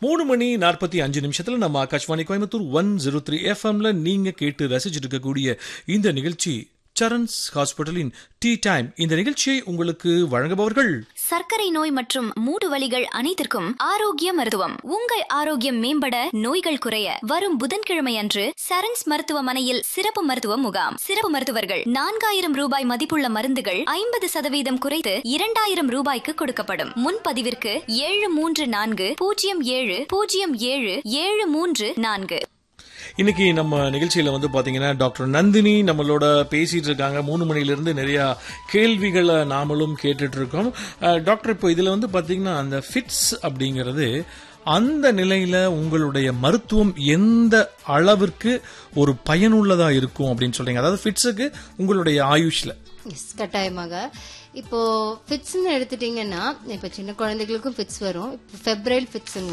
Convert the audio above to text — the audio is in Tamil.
மூணு மணி நாற்பத்தி அஞ்சு நிமிஷத்துல நம்ம Akashvani Coimbatore one zero three எஃப்எம்ல நீங்க கேட்டு ரசிச்சுட்டு இருக்கக்கூடிய இந்த நிகழ்ச்சி சரண்ஸ் ஹாஸ்பிட்டலின் டீ டைம் இந்த நிகழ்ச்சியை உங்களுக்கு வழங்குபவர்கள் சர்க்கரை நோய் மற்றும் மூட்டு வலிகள் அனைத்திற்கும் ஆரோக்கிய மருத்துவம் உங்கள் ஆரோக்கியம் மேம்பட நோய்கள் குறைய வரும் புதன்கிழமை அன்று சரண்ஸ் மருத்துவமனையில் சிறப்பு மருத்துவ முகாம் சிறப்பு மருத்துவர்கள் நான்காயிரம் ரூபாய் மதிப்புள்ள மருந்துகள் ஐம்பது சதவீதம் குறைத்து இரண்டாயிரம் ரூபாய்க்கு கொடுக்கப்படும் முன்பதிவிற்கு ஏழு மூன்று நான்கு பூஜ்ஜியம் ஏழு பூஜ்ஜியம் ஏழு ஏழு மூன்று நான்கு இன்னைக்கு நம்ம நிகழ்ச்சியில வந்து பாத்தீங்கன்னா டாக்டர் நந்தினி நம்மளோட பேசிட்டு இருக்காங்க மூணு மணில இருந்து நிறைய கேள்விகளை நாமளும் கேட்டுட்டு இருக்கோம் அஹ், டாக்டர் இப்போ இதுல வந்து பாத்தீங்கன்னா அந்த ஃபிட்ஸ் அப்படிங்கிறது அந்த நிலையில உங்களுடைய மருத்துவம் எந்த அளவிற்கு ஒரு பயனுள்ளதா இருக்கும் அப்படின்னு சொல்றீங்க அதாவது ஃபிட்ஸுக்கு உங்களுடைய ஆயுஷ்ல எஸ் கட்டாயமாக இப்போ ஃபிட்ஸ்னு எடுத்துட்டீங்கன்னா இப்போ சின்ன குழந்தைகளுக்கும் ஃபிட்ஸ் வரும் இப்போ ஃபெப்ரைல் ஃபிட்ஸுங்க